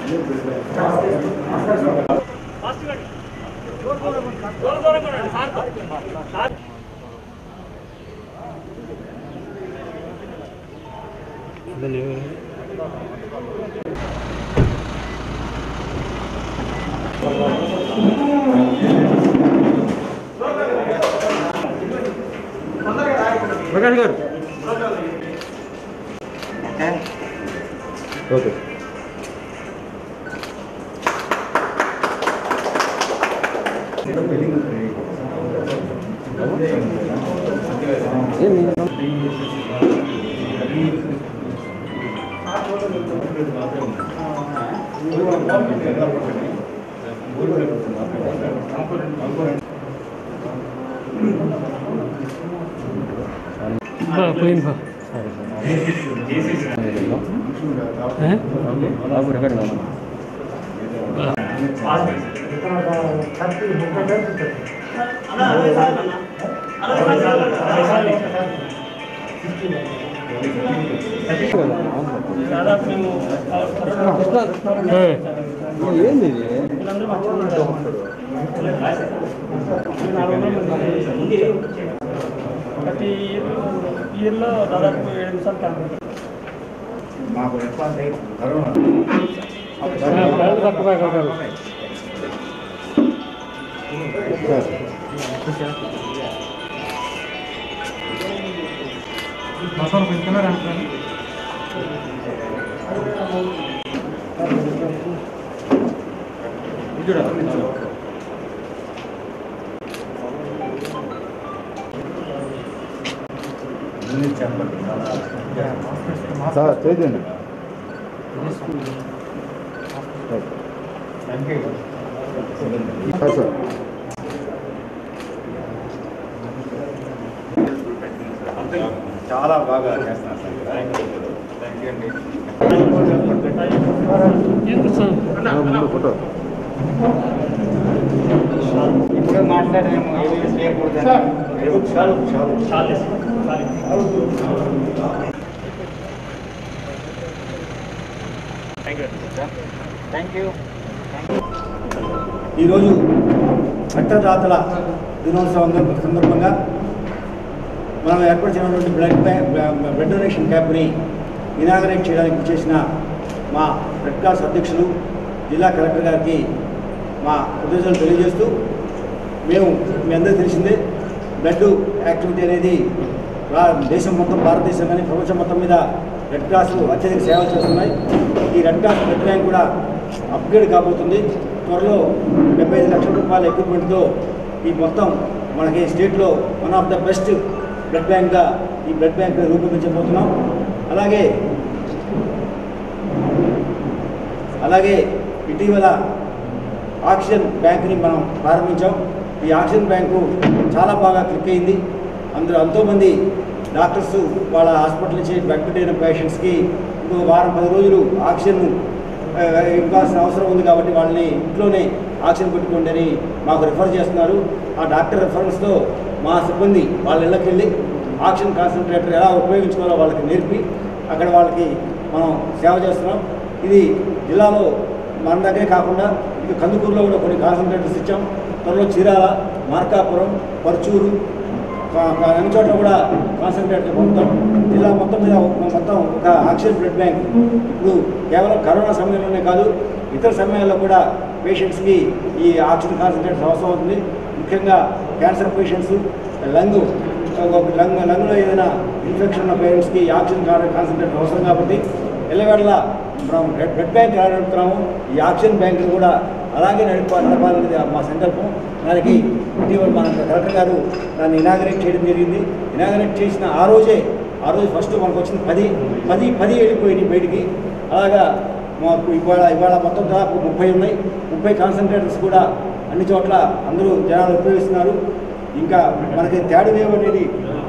ప్రకాష్ గారు ఓకే పోయింది బాబు రికార్డు ఏంది ఇది ప్రతి ఇయర్లో దాదాపు ఏడు నిమిషాలు క్యాంప్ ఉంటుంది మాకు రెస్పాన్స్ అయ్యి కరోనా ముందు చెప్పండి చాలా సార్ చేయండి థ్యాంక్ యూ సార్ చాలా బాగా చేస్తున్నారు సార్ థ్యాంక్ యూ అండి ముందు ఫోటో ఇప్పుడు మాట్లాడేమో ఏమేమి చేయకూడదు చాలు చాలు థ్యాంక్ యూ ఈరోజు రక్తదాతల దినోత్సవం సందర్భంగా మనం ఏర్పరిచినటువంటి బ్లడ్ బ్యాంక్ బ్లడ్ డొనేషన్ క్యాంప్ని ఇనాగరేట్ చేయడానికి చేసిన మా రెడ్ క్రాస్ అధ్యక్షులు జిల్లా కలెక్టర్ గారికి మా కృతజ్ఞతలు తెలియజేస్తూ మేము మీ అందరికీ తెలిసిందే బ్లడ్ యాక్టివిటీ అనేది రా- దేశం మొత్తం భారతదేశం కానీ ప్రపంచం మొత్తం మీద రెడ్ క్రాస్ అత్యధిక సేవలు చేస్తున్నాయి ఈ రెడ్ క్రాస్ బ్లడ్ బ్యాంక్ కూడా అప్గ్రేడ్ కాబోతుంది త్వరలో డెబ్బై ఐదు లక్షల రూపాయల ఎక్విప్మెంట్తో ఈ మొత్తం మనకి స్టేట్లో one of the best blood బ్యాంక్గా ఈ బ్లడ్ బ్యాంక్ రూపొందించబోతున్నాం అలాగే అలాగే ఇటీవల ఆక్సిజన్ బ్యాంకుని మనం ప్రారంభించాం ఈ ఆక్సిజన్ బ్యాంకు చాలా బాగా క్లిక్ అయింది అందులో ఎంతోమంది డాక్టర్స్ వాళ్ళ హాస్పిటల్ నుంచి అడ్మిట్ అయిన పేషెంట్స్కి ఇంకో వారం పది రోజులు ఆక్సిజన్ ఆ, ఇవ్వాల్సిన అవసరం ఉంది కాబట్టి వాళ్ళని ఇంట్లోనే ఆక్సిజన్ పెట్టుకోండి అని మాకు రిఫర్ చేస్తున్నారు ఆ డాక్టర్ రెఫరెన్స్తో మా సిబ్బంది వాళ్ళ ఇళ్ళకి వెళ్ళి ఆక్సిజన్ కాన్సన్ట్రేటర్ ఎలా ఉపయోగించుకోవాలో వాళ్ళకి నేర్పి అక్కడ వాళ్ళకి మనం సేవ చేస్తున్నాం ఇది జిల్లాలో మన దగ్గరే కాకుండా ఇక కందుకూరులో కూడా కొన్ని కాన్సన్ట్రేటర్స్ ఇచ్చాం త్వరలో చీరాల మార్కాపురం పర్చూరు కా- కా- అన్ని చోట్ల కూడా కాన్సన్ట్రేటర్ పొందుతాం జిల్లా మొత్తం మీద ఒక- మొత్తం ఒక ఆక్సిజన్ బ్లడ్ బ్యాంక్ ఇప్పుడు కేవలం కరోనా సమయంలోనే కాదు ఇతర సమయాల్లో కూడా పేషెంట్స్కి ఈ ఆక్సిజన్ కాన్సన్ట్రేటర్స్ అవసరం అవుతుంది ముఖ్యంగా క్యాన్సర్ పేషెంట్స్ లంగ్ ఒక లంగ్ లంగ్లో ఏదైనా ఇన్ఫెక్షన్ ఉన్న పేరెంట్స్కి ఈ ఆక్సిజన్ కాన్సన్ట్రేటర్ అవసరం కాబట్టి ఎల్లవేళ మనం బ్లడ్ బ్లడ్ బ్యాంక్ ఎలా నడుపుతున్నాము ఈ ఆక్సిజన్ బ్యాంకులు కూడా అలాగే నడిపా నడపాలనేది మా సంకల్పం దానికి ఇటీవల మన కలెక్టర్ గారు దాన్ని ఇనాగరేట్ చేయడం జరిగింది ఇనాగరేట్ చేసిన ఆ రోజే ఆ రోజు ఫస్ట్ మనకు వచ్చింది పది పది పది వెళ్ళిపోయినాయి బయటికి అలాగా మాకు ఇవాళ ఇవాళ మొత్తం దాదాపు ముప్పై ఉన్నాయి ముప్పై కాన్సన్ట్రేటర్స్ కూడా అన్ని చోట్ల అందరూ జనాలు ఉపయోగిస్తున్నారు ఇంకా మనకి థర్డ్ వేవ్ అనేది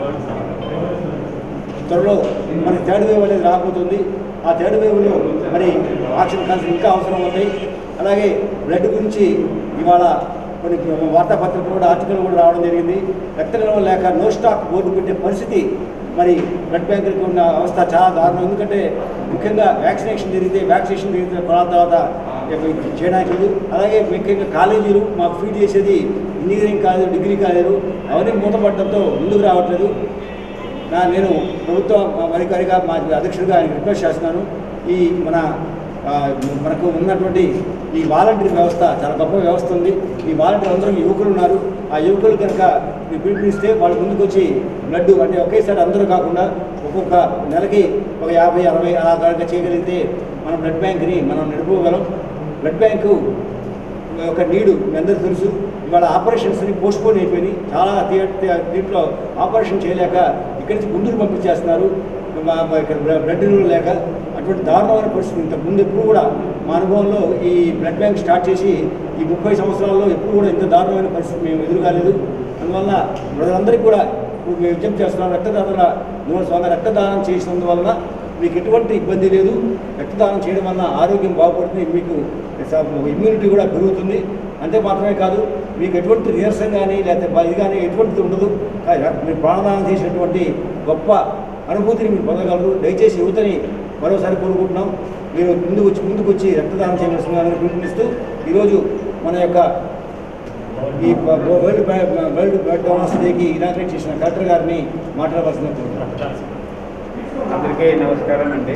త్వరలో మనకి థర్డ్ వేవ్ అనేది రాబోతుంది ఆ థర్డ్ వేవ్లో మరి ఆక్సిజన్ కాన్సన్ ఇంకా అవసరం అవుతాయి అలాగే బ్లడ్ గురించి ఇవాళ కొన్ని వార్తాపత్రికలు కూడా ఆర్టికల్ కూడా రావడం జరిగింది రక్త నిల్వ లేక నో స్టాక్ బోర్డు పెట్టే పరిస్థితి మరి బ్లడ్ బ్యాంకులకు ఉన్న అవస్థ చాలా దారుణం ఎందుకంటే ముఖ్యంగా వ్యాక్సినేషన్ జరిగితే వ్యాక్సినేషన్ జరిగితే కొనాల తర్వాత ఇక చేయడానికి లేదు అలాగే ముఖ్యంగా కాలేజీలు మాకు ఫీడ్ చేసేది ఇంజనీరింగ్ కాలేజీలు డిగ్రీ కాలేజీలు అవన్నీ మూతపడడంతో ముందుకు రావట్లేదు నా నేను ప్రభుత్వ అధికారిగా మా అధ్యక్షుడిగా ఆయన రిక్వెస్ట్ చేస్తున్నాను ఈ మన ఆ, మనకు ఉన్నటువంటి ఈ వాలంటీర్ వ్యవస్థ చాలా గొప్ప వ్యవస్థ ఉంది ఈ వాలంటీర్ అందరూ యువకులు ఉన్నారు ఆ యువకులు కనుక మీరు పిలుపునిస్తే వాళ్ళు ముందుకు వచ్చి బ్లడ్ అంటే ఒకేసారి అందరూ కాకుండా ఒక్కొక్క నెలకి ఒక యాభై అరవై అలా కనుక చేయగలిగితే మన బ్లడ్ బ్యాంక్ని మనం నడుపుకోగలం బ్లడ్ బ్యాంకు ఒక నీడు మీ అందరికీ తెలుసు ఇవాళ ఆపరేషన్స్ని పోస్ట్పోన్ అయిపోయినాయి చాలా థియేటర్ దీంట్లో ఆపరేషన్ చేయలేక ఇక్కడి నుంచి గుంటూరు పంపించేస్తున్నారు మా- మా ఇక్కడ బ్ల- బ్లడ్ నిల్వ లేక అటువంటి దారుణమైన పరిస్థితి ఇంతకు ముందు ఎప్పుడు కూడా మా అనుభవంలో ఈ బ్లడ్ బ్యాంక్ స్టార్ట్ చేసి ఈ ముప్పై సంవత్సరాల్లో ఎప్పుడు కూడా ఇంత దారుణమైన పరిస్థితి మేము ఎదురుకాలేదు అందువల్ల ప్రజలందరికీ కూడా ఇప్పుడు మేము విజ్ఞప్తి చేస్తున్నాం రక్తదాతల నూనె స్వామి రక్తదానం చేసినందువలన మీకు ఎటువంటి ఇబ్బంది లేదు రక్తదానం చేయడం వలన ఆరోగ్యం బాగుపడుతుంది మీకు ఇమ్యూనిటీ కూడా పెరుగుతుంది అంతే మాత్రమే కాదు మీకు ఎటువంటి నీరసం కానీ లేకపోతే ఇది కానీ ఎటువంటిది ఉండదు కానీ మీరు ప్రాణదానం చేసినటువంటి గొప్ప అనుభూతిని మీరు పొందగలరు దయచేసి యువతని మరోసారి కోరుకుంటున్నాం మీరు ముందుకు వచ్చి ముందుకు వచ్చి రక్తదానం చేయవలసిందని పిలుపునిస్తూ ఈరోజు మన యొక్క ఈ బ- బ- world blood world blood donors డేకి ఇనాగ్రేట్ చేసిన కలెక్టర్ గారిని మాట్లాడవలసిన కోరుతున్నాం అందరికీ నమస్కారం అండి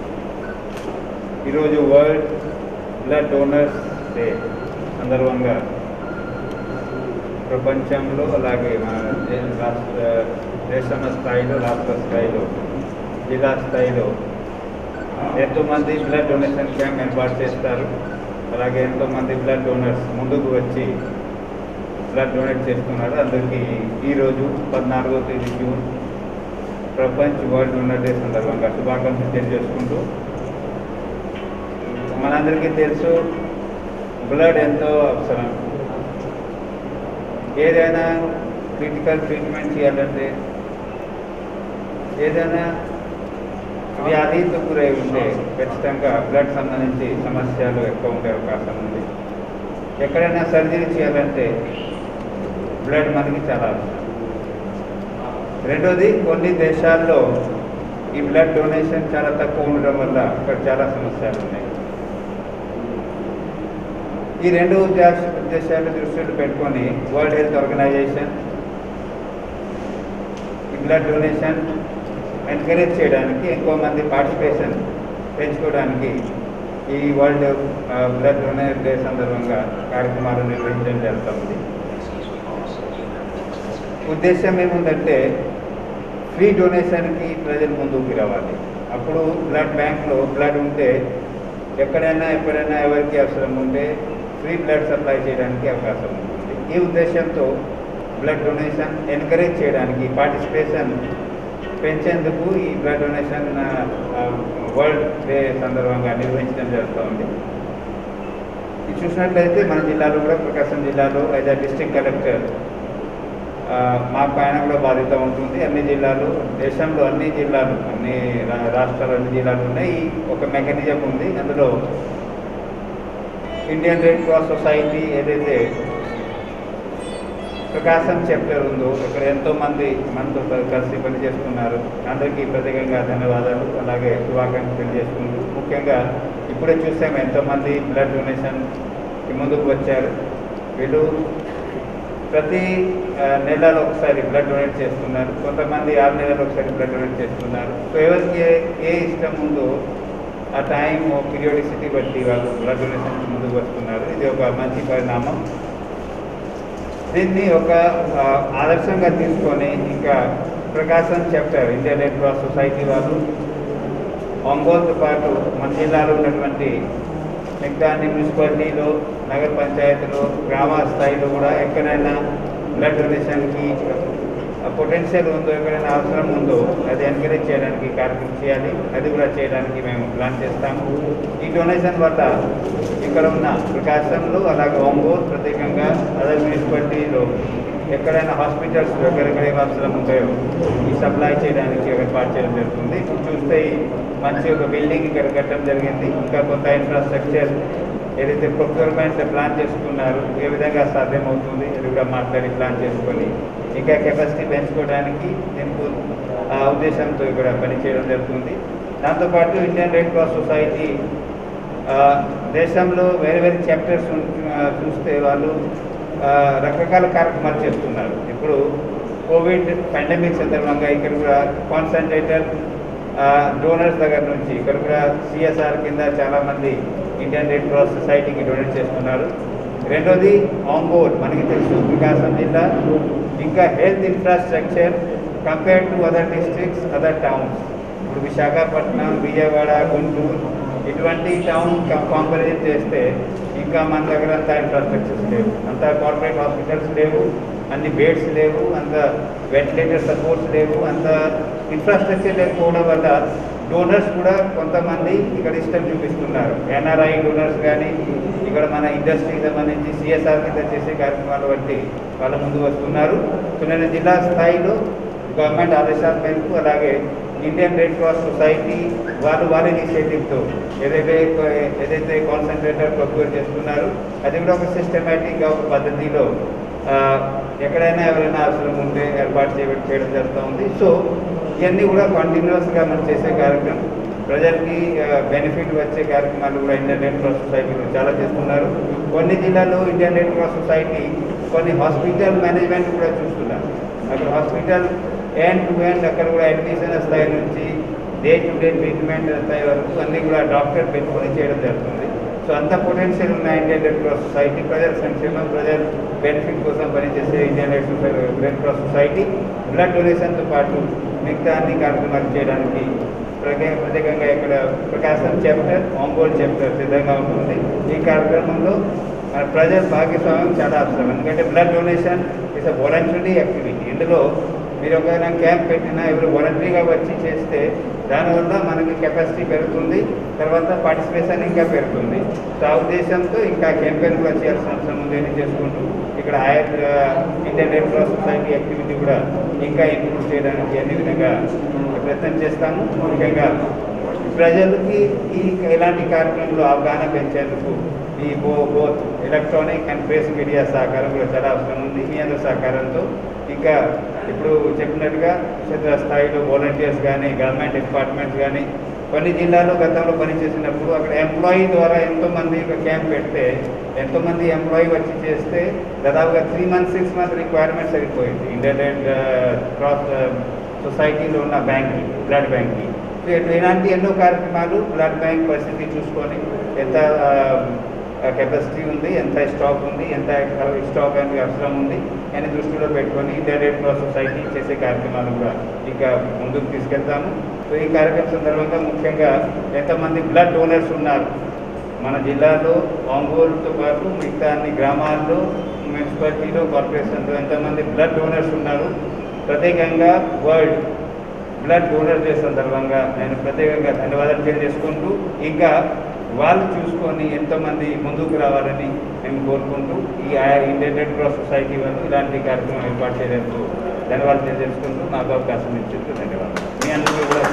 ఈరోజు వరల్డ్ బ్లడ్ డోనర్స్ డే సందర్భంగా ప్రపంచంలో అలాగే మన దే- రాష్ట్ర దేశమ స్థాయిలో రాష్ట్ర స్థాయిలో జిల్లా స్థాయిలో ఎంతోమంది బ్లడ్ డొనేషన్ క్యాంప్ ఏర్పాటు చేస్తారు అలాగే ఎంతోమంది బ్లడ్ డోనర్స్ ముందుకు వచ్చి బ్లడ్ డొనేట్ చేస్తున్నారు అందరికీ ఈరోజు పద్నాలుగో తేదీ జూన్ ప్రపంచ వరల్డ్ డోనర్ డే సందర్భంగా శుభాకాంక్షలు తెలియజేసుకుంటూ మనందరికీ తెలుసు బ్లడ్ ఎంతో అవసరం ఏదైనా క్రిటికల్ ట్రీట్మెంట్ చేయాలంటే ఏదైనా వ్యాధితో గురై ఉంటే ఖచ్చితంగా బ్లడ్ సంబంధించి సమస్యలు ఎక్కువ ఉండే అవకాశం ఉంది ఎక్కడైనా సర్జరీ చేయాలంటే బ్లడ్ మనకి చాలా అవసరం రెండోది కొన్ని దేశాల్లో ఈ బ్లడ్ డొనేషన్ చాలా తక్కువ ఉండడం వల్ల అక్కడ చాలా సమస్యలు ఉన్నాయి ఈ రెండు ఉద్దేశ ఉద్దేశాలు దృష్టిలో పెట్టుకొని వరల్డ్ హెల్త్ ఆర్గనైజేషన్ ఈ బ్లడ్ డొనేషన్ ఎంకరేజ్ చేయడానికి ఎక్కువ మంది పార్టిసిపేషన్ పెంచుకోవడానికి ఈ వరల్డ్ ఆ, బ్లడ్ డొనేట్ డే సందర్భంగా కార్యక్రమాలు నిర్వహించడం జరుగుతుంది ఉద్దేశం ఏముందంటే ఫ్రీ డొనేషన్కి ప్రజలు ముందుకు రావాలి అప్పుడు బ్లడ్ బ్యాంక్లో బ్లడ్ ఉంటే ఎక్కడైనా ఎప్పుడైనా ఎవరికి అవసరం ఉంటే ఫ్రీ బ్లడ్ సప్లై చేయడానికి అవకాశం ఉంటుంది ఈ ఉద్దేశంతో బ్లడ్ డొనేషన్ ఎంకరేజ్ చేయడానికి పార్టిసిపేషన్ పెంచేందుకు ఈ బ్లడ్ డొనేషన్ వరల్డ్ డే సందర్భంగా నిర్వహించడం జరుగుతుంది ఇది చూసినట్లయితే మన జిల్లాలో కూడా ప్రకాశం జిల్లాలో యాజ్ అ డిస్ట్రిక్ట్ కలెక్టర్ ఆ, మా పైన కూడా బాధ్యత ఉంటుంది అన్ని జిల్లాలు దేశంలో అన్ని జిల్లాలు అన్ని రా- రాష్ట్రాలు అన్ని జిల్లాలు ఉన్నాయి ఈ ఒక మెకానిజం ఉంది అందులో ఇండియన్ రెడ్ క్రాస్ సొసైటీ ఏదైతే ప్రకాశం చాప్టర్ ఉందో ఇక్కడ ఎంతో మంది మనతో కలి- కలిసి పనిచేస్తున్నారు అందరికీ ప్రత్యేకంగా ధన్యవాదాలు అలాగే శుభాకాంక్షలు తెలియజేసుకుంటూ ముఖ్యంగా ఇప్పుడే చూసాము ఎంతోమంది బ్లడ్ డొనేషన్కి ముందుకు వచ్చారు వీళ్ళు ప్రతి ఆ, నెలలో ఒకసారి బ్లడ్ డొనేట్ చేస్తున్నారు కొంతమంది ఆరు నెలలు ఒకసారి బ్లడ్ డొనేట్ చేస్తున్నారు సో ఎవరికి ఏ- ఏ ఇష్టం ఉందో ఆ టైం పీరియాడిసిటీ బట్టి వాళ్ళు బ్లడ్ డొనేషన్ ముందుకు వస్తున్నారు ఇది ఒక మంచి పరిణామం దీన్ని ఒక ఆ, ఆదర్శంగా తీసుకొని ఇంకా Prakasam chapter Indian red cross society వాళ్ళు ఒంగోలుతో పాటు మన జిల్లాలో ఉన్నటువంటి మిగతా అన్ని మున్సిపాలిటీలో నగర పంచాయతీలో గ్రామ స్థాయిలో కూడా ఎక్కడైనా బ్లడ్ డొనేషన్కి పొటెన్షియల్ ఉందో ఎక్కడైనా అవసరం ఉందో అది ఎంకరేజ్ చేయడానికి కార్యక్రమం చేయాలి అది కూడా చేయడానికి మేము ప్లాన్ చేస్తాము ఈ డొనేషన్ వల్ల ఇక్కడ ఉన్న ప్రకాశంలో అలాగే ఒంగోలు ప్రత్యేకంగా అదర్ మున్సిపాలిటీలో ఎక్కడైనా హాస్పిటల్స్ ఎక్కడెక్కడ ఏం అవసరం ఉంటాయో ఈ సప్లై చేయడానికి ఏర్పాటు చేయడం జరుగుతుంది ఇప్పుడు చూస్తే ఈ మంచి ఒక బిల్డింగ్ ఇక్కడ కట్టడం జరిగింది ఇంకా కొంత ఇన్ఫ్రాస్ట్రక్చర్ ఏదైతే ప్రొక్యూర్మెంట్ ప్లాన్ చేసుకున్నారు ఏ విధంగా సాధ్యమవుతుంది అది కూడా మాట్లాడి ప్లాన్ చేసుకొని ఇంకా కెపాసిటీ పెంచుకోవడానికి దీనికి ఆ ఉద్దేశంతో ఇక్కడ పనిచేయడం జరుగుతుంది దాంతోపాటు ఇండియన్ రెడ్ క్రాస్ సొసైటీ ఆ, దేశంలో వేరే వేరే చాప్టర్స్ చూస్తే వాళ్ళు ఆ, రకరకాల కార్యక్రమాలు చేస్తున్నారు ఇప్పుడు కోవిడ్ పాండమిక్ సందర్భంగా ఇక్కడ కూడా కాన్సన్ట్రేటర్ డోనర్స్ దగ్గర నుంచి ఇక్కడ కూడా సిఎస్ఆర్ కింద చాలామంది ఇండియన్ రెడ్ క్రాస్ సొసైటీకి డొనేట్ చేస్తున్నారు రెండోది ఆంబోర్డ్ మనకి తెలుసు వికాసం జిల్లా ఇంకా health infrastructure compare to other districts other towns ఇప్పుడు విశాఖపట్నం విజయవాడ గుంటూరు ఇటువంటి టౌన్ కాంపరిజన్ చేస్తే ఇంకా మన దగ్గర అంత ఇన్ఫ్రాస్ట్రక్చర్స్ లేవు అంత కార్పొరేట్ హాస్పిటల్స్ లేవు అన్ని బెడ్స్ లేవు అంత వెంటిలేటర్ సపోర్ట్స్ లేవు అంత ఇన్ఫ్రాస్ట్రక్చర్ లేకపోవడం వల్ల డోనర్స్ కూడా కొంతమంది ఇక్కడ ఇష్టం చూపిస్తున్నారు ఎన్ఆర్ఐ డోనర్స్ కానీ ఇక్కడ మన ఇండస్ట్రీకి సంబంధించి సిఎస్ఆర్ కింద చేసే కార్యక్రమాలు బట్టి వాళ్ళు ముందు వస్తున్నారు సో నేను జిల్లా స్థాయిలో గవర్నమెంట్ ఆదేశాల మేరకు అలాగే ఇండియన్ రెడ్ క్రాస్ సొసైటీ వాళ్ళు వాళ్ళ ఇనిషియేటివ్తో ఏదైతే ఏదైతే కాన్సన్ట్రేటర్ ప్రొక్యూర్ చేస్తున్నారు అది కూడా ఒక సిస్టమేటిక్గా ఒక పద్ధతిలో ఆ, ఎక్కడైనా ఎవరైనా అవసరం ఉంటే ఏర్పాటు చేయ చేయడం జరుగుతూ ఉంది సో ఇవన్నీ కూడా కంటిన్యూస్గా మనం చేసే కార్యక్రమం ప్రజలకి బెనిఫిట్ వచ్చే కార్యక్రమాలు కూడా ఇండియన్ రెడ్ క్రాస్ సొసైటీలో చాలా చేస్తున్నారు కొన్ని జిల్లాల్లో ఇండియన్ రెడ్ క్రాస్ సొసైటీ కొన్ని హాస్పిటల్ మేనేజ్మెంట్ కూడా చూస్తున్నారు అక్కడ హాస్పిటల్ ఎండ్ టు ఎండ్ అక్కడ కూడా అడ్మిషన్ స్థాయి నుంచి డే టు డే ట్రీట్మెంట్ స్థాయి వరకు అన్నీ కూడా డాక్టర్ పెట్టుకొని చేయడం జరుగుతుంది సో అంత పొటెన్షియల్ ఉన్న ఇండియన్ రెడ్ క్రాస్ సొసైటీ ప్రజల సంక్షేమం ప్రజల బెనిఫిట్ కోసం పనిచేసే ఇండియన్ రెడ్ సొసై- రెడ్ క్రాస్ సొసైటీ బ్లడ్ డొనేషన్తో పాటు మిగతా అన్ని కార్యక్రమాలు చేయడానికి ప్రత్యేక ప్రత్యేకంగా ఇక్కడ ప్రకాశం చాప్టర్ ఆంబోల్ చాప్టర్ సిద్ధంగా ఉంటుంది ఈ కార్యక్రమంలో మన ప్రజల భాగస్వామ్యం చాలా అవసరం ఎందుకంటే blood donation is a voluntary activity ఇందులో మీరు ఒక క్యాంప్ పెట్టినా ఎవరు వాలంటరీగా వచ్చి చేస్తే దానివల్ల మనకి కెపాసిటీ పెరుగుతుంది తర్వాత పార్టిసిపేషన్ ఇంకా పెరుగుతుంది సో ఆ ఉద్దేశంతో ఇంకా క్యాంపెయిన్ కూడా చేయాల్సిన అవసరం ఉంది అని చేసుకుంటూ ఇక్కడ ఆయర్ Indian red cross society activity కూడా ఇంకా ఇంప్రూవ్ చేయడానికి అన్ని విధంగా ప్రయత్నం చేస్తాము ముఖ్యంగా ప్రజలకి ఈ ఇలాంటి కార్యక్రమంలో అవగాహన పెంచేందుకు ఈ బో both electronic and press media సహకారం కూడా చాలా అవసరం ఉంది మీ అందరి సహకారంతో ఇంకా ఇప్పుడు చెప్పినట్టుగా క్షేత్ర స్థాయిలో వాలంటీర్స్ కానీ గవర్నమెంట్ డిపార్ట్మెంట్స్ కానీ కొన్ని జిల్లాల్లో గతంలో పనిచేసినప్పుడు అక్కడ ఎంప్లాయీ ద్వారా ఎంతోమంది ఒక క్యాంప్ పెడితే ఎంతోమంది ఎంప్లాయీ వచ్చి చేస్తే దాదాపుగా three months six month requirement సరిపోయింది ఇండియన్ క్రాస్ సొసైటీలో ఉన్న బ్యాంకింగ్ బ్లడ్ బ్యాంకింగ్ సో ఇట్లా ఇలాంటి ఎన్నో కార్యక్రమాలు బ్లడ్ బ్యాంక్ పరిస్థితి చూసుకొని ఎంత కెపాసిటీ ఉంది ఎంత స్టాక్ ఉంది ఎంత స్టాక్ అనేది అవసరం ఉంది అని దృష్టిలో పెట్టుకొని ఇండియన్ రెడ్ క్రాస్ సొసైటీ చేసే కార్యక్రమాలు కూడా ఇంకా ముందుకు తీసుకెళ్తాము సో ఈ కార్యక్రమం సందర్భంగా ముఖ్యంగా ఎంతమంది బ్లడ్ డోనర్స్ ఉన్నారు మన జిల్లాలో ఒంగోలుతో పాటు మిగతా అన్ని గ్రామాల్లో మున్సిపాలిటీలో కార్పొరేషన్లో ఎంతమంది బ్లడ్ డోనర్స్ ఉన్నారు ప్రత్యేకంగా వరల్డ్ బ్లడ్ డోనర్ డే సందర్భంగా నేను ప్రత్యేకంగా ధన్యవాదాలు తెలియజేసుకుంటూ ఇంకా వాళ్ళు చూసుకొని ఎంతోమంది ముందుకు రావాలని మేము కోరుకుంటూ ఈ ఆ- ఇండియన్ రెడ్ క్రాస్ సొసైటీ వాళ్ళు ఇలాంటి కార్యక్రమం ఏర్పాటు చేయడానికి ధన్యవాదాలు తెలియజేసుకుంటూ నాకు అవకాశం ఇచ్చేందుకు ధన్యవాదాలు మీ అందరికీ కూడా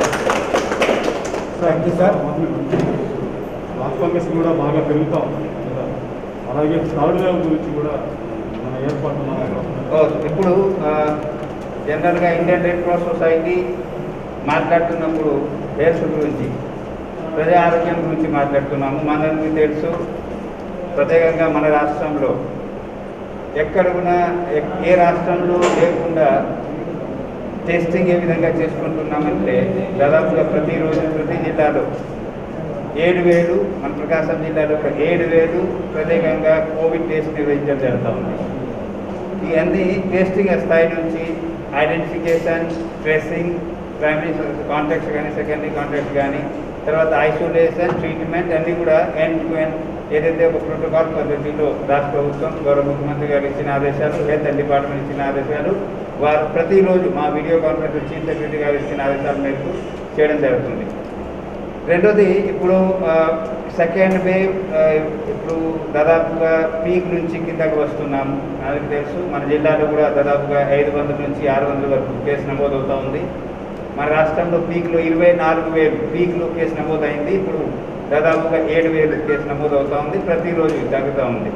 థ్యాంక్ యూ సార్ రాష్ట్రాంగస్ కూడా బాగా పెరుగుతూ ఉంది కదా. అలాగే థర్డ్ వేవ్ గురించి కూడా మన ఏర్పాటు ఓ, ఇప్పుడు ఆ, జనరల్గా ఇండియన్ రెడ్ క్రాస్ సొసైటీ మాట్లాడుతున్నప్పుడు హెల్త్ గురించి ప్రజా ఆరోగ్యం గురించి మాట్లాడుతున్నాము మనందరికీ తెలుసు ప్రత్యేకంగా మన రాష్ట్రంలో ఎక్కడ కూడా ఎ- ఏ రాష్ట్రంలో లేకుండా టెస్టింగ్ ఏ విధంగా చేసుకుంటున్నామంటే దాదాపుగా ప్రతిరోజు ప్రతి జిల్లాలో ఏడు వేలు మన ప్రకాశం జిల్లాలో ఒక ఏడు వేలు ప్రత్యేకంగా కోవిడ్ టెస్ట్ నిర్వహించడం జరుగుతూ ఉంది ఇవన్నీ టెస్టింగ్ స్థాయి నుంచి ఐడెంటిఫికేషన్ ట్రేసింగ్ ప్రైమరీ కాంటాక్ట్స్ కానీ సెకండరీ కాంటాక్ట్స్ కానీ తర్వాత ఐసోలేషన్ ట్రీట్మెంట్ అన్నీ కూడా ఎండ్ టు ఎండ్ ఏదైతే ఒక ప్రోటోకాల్ పద్ధతిలో రాష్ట్ర ప్రభుత్వం గౌరవ ముఖ్యమంత్రి గారు ఇచ్చిన ఆదేశాలు హెల్త్ డిపార్ట్మెంట్ ఇచ్చిన ఆదేశాలు వారు ప్రతిరోజు మా వీడియో కాన్ఫరెన్స్ చీఫ్ సెక్రటరీ గారు ఇచ్చిన ఆదేశాల మేరకు చేయడం జరుగుతుంది రెండోది ఇప్పుడు సెకండ్ వేవ్ ఇప్పుడు దాదాపుగా పీక్ నుంచి కిందకు వస్తున్నాము నాకు తెలుసు మన జిల్లాలో కూడా దాదాపుగా ఐదు వందల నుంచి ఆరు వందల వరకు కేసు నమోదవుతూ ఉంది మన రాష్ట్రంలో పీక్లో ఇరవై నాలుగు వేలు పీక్లో కేసు నమోదైంది ఇప్పుడు దాదాపుగా ఏడు వేలు కేసు నమోదు అవుతూ ఉంది ప్రతిరోజు తగ్గుతూ ఉంది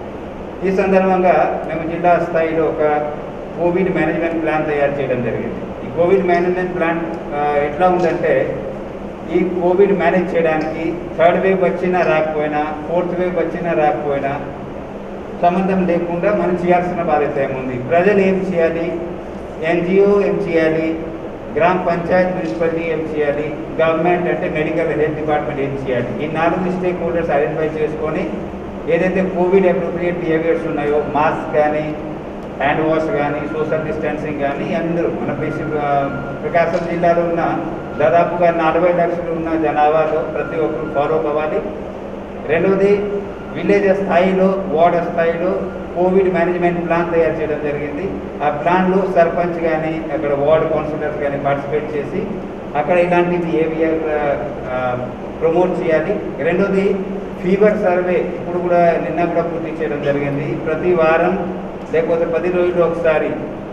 ఈ సందర్భంగా మేము జిల్లా స్థాయిలో ఒక కోవిడ్ మేనేజ్మెంట్ ప్లాన్ తయారు చేయడం జరిగింది ఈ కోవిడ్ మేనేజ్మెంట్ ప్లాన్ ఆ, ఎట్లా ఉందంటే ఈ కోవిడ్ మేనేజ్ చేయడానికి థర్డ్ వేవ్ వచ్చినా రాకపోయినా ఫోర్త్ వేవ్ వచ్చినా రాకపోయినా సంబంధం లేకుండా మనం చేయాల్సిన బాధ్యత ఏముంది ప్రజలు ఏం చేయాలి ఎన్జిఓ ఏం చేయాలి గ్రామ పంచాయత్ మున్సిపాలిటీ ఏం చేయాలి గవర్నమెంట్ అంటే మెడికల్ హెల్త్ డిపార్ట్మెంట్ ఏం చేయాలి ఈ నాలుగు స్టేక్ హోల్డర్స్ ఐడెంటిఫై చేసుకొని ఏదైతే కోవిడ్ అప్రోప్రియేట్ బిహేవియర్స్ ఉన్నాయో మాస్క్ కానీ హ్యాండ్ వాష్ కానీ సోషల్ డిస్టెన్సింగ్ కానీ అందరూ మన పేషి ప్రకాశం జిల్లాలో ఉన్న దాదాపుగా నలభై లక్షలు ఉన్న జనాభాలో ప్రతి ఒక్కరు ఫాలో అవ్వాలి రెండవది విలేజ్ స్థాయిలో వార్డ్ స్థాయిలో కోవిడ్ మేనేజ్మెంట్ ప్లాన్ తయారు చేయడం జరిగింది ఆ ప్లాన్లో సర్పంచ్ కానీ అక్కడ వార్డ్ కౌన్సిలర్స్ కానీ పార్టిసిపేట్ చేసి అక్కడ ఇలాంటి బిహేవియర్ ప్రమోట్ చేయాలి రెండోది ఫీవర్ సర్వే ఇప్పుడు కూడా నిన్న కూడా పూర్తి చేయడం జరిగింది ప్రతి వారం లేకపోతే పది రోజులు ఒకసారి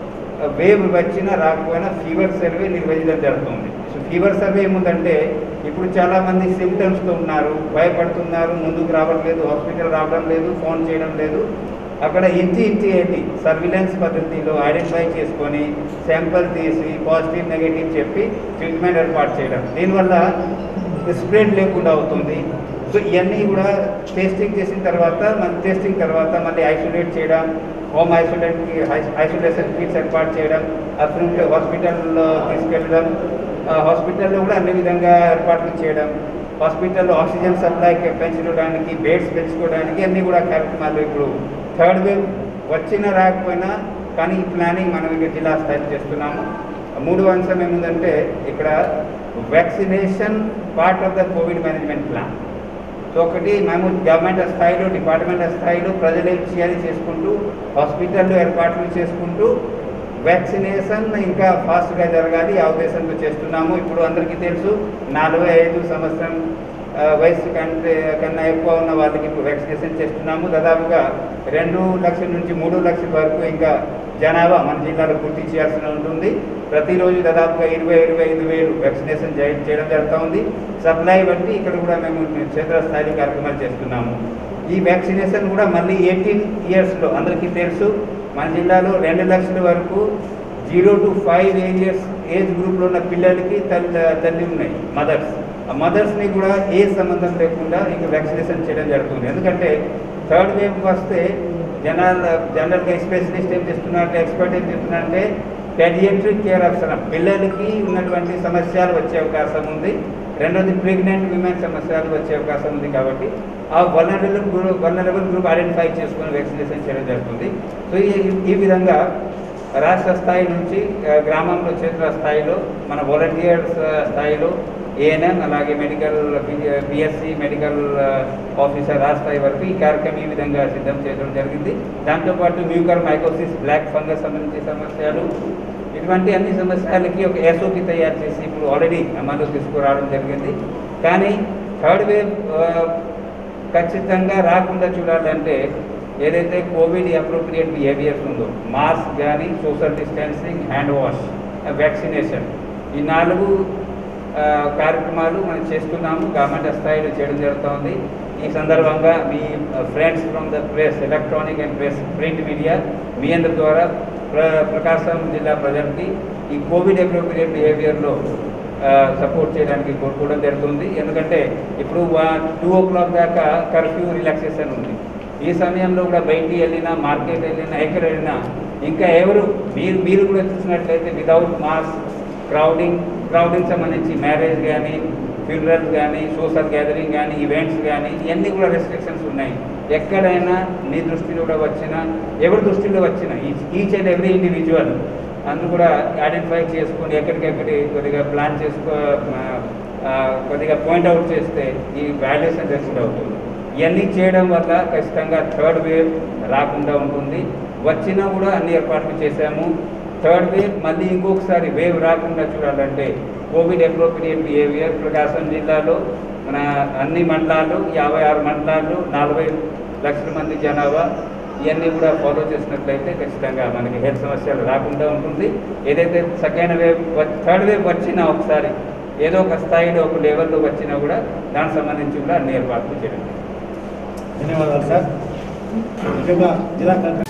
వేవ్ వచ్చినా రాకపోయినా ఫీవర్ సర్వే నిర్వహించడం జరుగుతుంది సో ఫీవర్ సర్వే ఏముందంటే ఇప్పుడు చాలామంది సిమ్టమ్స్తో ఉన్నారు భయపడుతున్నారు ముందుకు రావట్లేదు హాస్పిటల్ రావడం లేదు ఫోన్ చేయడం లేదు అక్కడ ఇంటి ఇంటి వెళ్ళి సర్విలెన్స్ పద్ధతిలో ఐడెంటిఫై చేసుకొని శాంపుల్ తీసి పాజిటివ్ నెగటివ్ చెప్పి ట్రీట్మెంట్ ఏర్పాటు చేయడం దీనివల్ల స్ప్రెడ్ లేకుండా అవుతుంది సో ఇవన్నీ కూడా టెస్టింగ్ చేసిన తర్వాత మన టెస్టింగ్ తర్వాత మళ్ళీ ఐసోలేట్ చేయడం హోమ్ ఐసోలేట్కి ఐసోలేషన్ కిట్స్ ఏర్పాటు చేయడం అప్పుడు హాస్పిటల్లో తీసుకెళ్ళడం ఆ హాస్పిటల్లో కూడా అన్ని విధంగా ఏర్పాట్లు చేయడం హాస్పిటల్లో ఆక్సిజన్ సప్లై పెంచుకోవడానికి బెడ్స్ పెంచుకోవడానికి అన్నీ కూడా కార్యక్రమాలు ఇప్పుడు థర్డ్ వేవ్ వచ్చినా రాకపోయినా కానీ ఈ ప్లానింగ్ మనం ఇక్కడ జిల్లా స్థాయిలో చేస్తున్నాము మూడో అంశం ఏముందంటే ఇక్కడ vaccination part of the covid management plan so ఒకటి మేము గవర్నమెంట్ స్థాయిలో డిపార్ట్మెంట్ స్థాయిలో ప్రజలు ఏం చేయాలి చేసుకుంటూ హాస్పిటల్లో ఏర్పాట్లు చేసుకుంటూ వ్యాక్సినేషన్ ఇంకా ఫాస్ట్గా జరగాలి ఆ ఉద్దేశంతో చేస్తున్నాము ఇప్పుడు అందరికీ తెలుసు నలభై ఐదు సంవత్సరం ఆ, వయసు కంటే కన్నా ఎక్కువ ఉన్న వాళ్ళకి ఇప్పుడు వ్యాక్సినేషన్ చేస్తున్నాము దాదాపుగా రెండు లక్షల నుంచి మూడు లక్షల వరకు ఇంకా జనాభా మన జిల్లాలో పూర్తి చేయాల్సి ఉంటుంది ప్రతిరోజు దాదాపుగా ఇరవై ఇరవై ఐదు వేలు వ్యాక్సినేషన్ చేయ- చేయడం జరుగుతూ ఉంది సప్లై బట్టి ఇక్కడ కూడా మేము క్షేత్రస్థాయి కార్యక్రమాలు చేస్తున్నాము ఈ వ్యాక్సినేషన్ కూడా మళ్ళీ ఎయిటీన్ ఇయర్స్లో అందరికీ తెలుసు మన జిల్లాలో రెండు లక్షల వరకు zero to five years age గ్రూప్లో ఉన్న పిల్లలకి తల్లి తల్లి ఉన్నాయి మదర్స్ ఆ మదర్స్ని కూడా ఏ సంబంధం లేకుండా ఇంకా వ్యాక్సినేషన్ చేయడం జరుగుతుంది ఎందుకంటే థర్డ్ వేవ్ వస్తే జనాల జనరల్గా స్పెషలిస్ట్ ఏం చేస్తున్నారంటే ఎక్స్పర్ట్ ఏం చేస్తున్నారంటే పెడియాట్రిక్ కేర్ అవసరం పిల్లలకి ఉన్నటువంటి సమస్యలు వచ్చే అవకాశం ఉంది రెండోది ప్రెగ్నెంట్ విమెన్ సమస్యలు వచ్చే అవకాశం ఉంది కాబట్టి ఆ vulnerable group vulnerable group identify చేసుకొని వ్యాక్సినేషన్ చేయడం జరుగుతుంది సో ఈ ఈ విధంగా రాష్ట్ర స్థాయి నుంచి ఆ, గ్రామంలో క్షేత్ర స్థాయిలో మన వాలంటీర్స్ స్థాయిలో ఏఎన్ఎం అలాగే మెడికల్ బిఎస్సి మెడికల్ ఆఫీసర్ రాష్ట్ర స్థాయి వరకు ఈ కార్యక్రమం ఈ విధంగా సిద్ధం చేయడం జరిగింది దాంతోపాటు మ్యూకర్ మైకోసిస్ బ్లాక్ ఫంగస్ సంబంధించిన సమస్యలు ఇటువంటి అన్ని సమస్యలకి ఒక ఎస్ఓపి తయారు చేసి ఇప్పుడు ఆల్రెడీ అమలు తీసుకురావడం జరిగింది కానీ థర్డ్ వేవ్ ఖచ్చితంగా రాకుండా చూడాలంటే ఏదైతే కోవిడ్ అప్రోప్రియేట్ బిహేవియర్స్ ఉందో మాస్క్ కానీ social distancing hand wash vaccination ఈ నాలుగు ఆ, కార్యక్రమాలు మనం చేస్తున్నాము గవర్నమెంట్ స్థాయిలో చేయడం జరుగుతుంది ఈ సందర్భంగా మీ friends from the press electronic and press print media మీ అందరి ద్వారా ప్ర ప్రకాశం జిల్లా ప్రజలకి ఈ కోవిడ్ అప్రోప్రియేట్ బిహేవియర్లో సపోర్ట్ చేయడానికి కోరుకోవడం జరుగుతుంది ఎందుకంటే ఇప్పుడు టూ ఓ క్లాక్ దాకా కర్ఫ్యూ రిలాక్సేషన్ ఉంది ఈ సమయంలో కూడా బయటికి వెళ్ళినా మార్కెట్ వెళ్ళినా ఎక్కడ వెళ్ళినా ఇంకా ఎవరు మీరు మీరు కూడా చూసినట్లయితే వితౌట్ మాస్క్ క్రౌడింగ్ క్రౌడింగ్ సంబంధించి మ్యారేజ్ కానీ ఫ్యూనరల్స్ కానీ సోషల్ గ్యాదరింగ్ కానీ ఈవెంట్స్ కానీ ఇవన్నీ కూడా రెస్ట్రిక్షన్స్ ఉన్నాయి ఎక్కడైనా మీ దృష్టిలో కూడా వచ్చినా ఎవరి దృష్టిలో వచ్చినా ఈచ్ అండ్ ఎవ్రీ ఇండివిజువల్ అందుకు కూడా ఐడెంటిఫై చేసుకొని ఎక్కడికెక్కడి కొద్దిగా ప్లాన్ చేసుకో ఆ, ఆ, కొద్దిగా పాయింట్అవుట్ చేస్తే ఈ వాల్యుయేషన్ లేకుండా అవుతుంది ఇవన్నీ చేయడం వల్ల ఖచ్చితంగా థర్డ్ వేవ్ రాకుండా ఉంటుంది వచ్చినా కూడా అన్ని ఏర్పాట్లు చేశాము థర్డ్ వేవ్ మళ్ళీ ఇంకొకసారి వేవ్ రాకుండా చూడాలంటే కోవిడ్ అప్రోప్రియేట్ బిహేవియర్ ప్రకాశం జిల్లాలో మన అన్ని మండలాలు యాభై ఆరు మండలాలు నలభై లక్షల మంది జనాభా ఇవన్నీ కూడా ఫాలో చేసినట్లయితే ఖచ్చితంగా మనకి హెల్త్ సమస్యలు రాకుండా ఉంటుంది ఏదైతే సెకండ్ వేవ్ థర్డ్ వేవ్ వచ్చినా ఒకసారి ఏదో ఒక స్థాయిలో ఒక లెవెల్లో వచ్చినా కూడా దానికి సంబంధించి కూడా అన్ని ఏర్పాట్లు చేయడం ధన్యవాదాలు సార్ ముఖ్యంగా జిల్లా కలెక్టర్